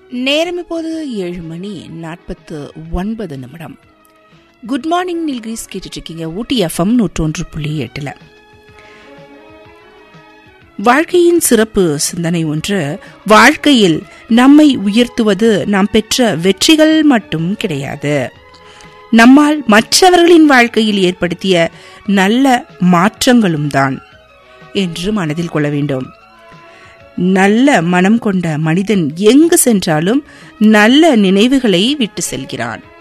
நேரம் இப்போது ஏழு மணி நாற்பத்து ஒன்பது நிமிடம் குட் மார்னிங் நில்கிரிஸ் கேட்டுட்டு இருக்கீங்க ஊட்டி எஃப்எம் நூற்றொன்று புள்ளி எட்டுல வாழ்க்கையின் சிறப்பு சிந்தனை ஒன்று வாழ்க்கையில் நம்மை உயர்த்துவது நாம் பெற்ற வெற்றிகள் மட்டும் கிடையாது நம்மால் மற்றவர்களின் வாழ்க்கையில் ஏற்படுத்திய நல்ல மாற்றங்களும் தான் என்று மனதில் கொள்ள வேண்டும் நல்ல மனம் கொண்ட மனிதன் எங்கு சென்றாலும் நல்ல நினைவுகளை விட்டு செல்கிறான்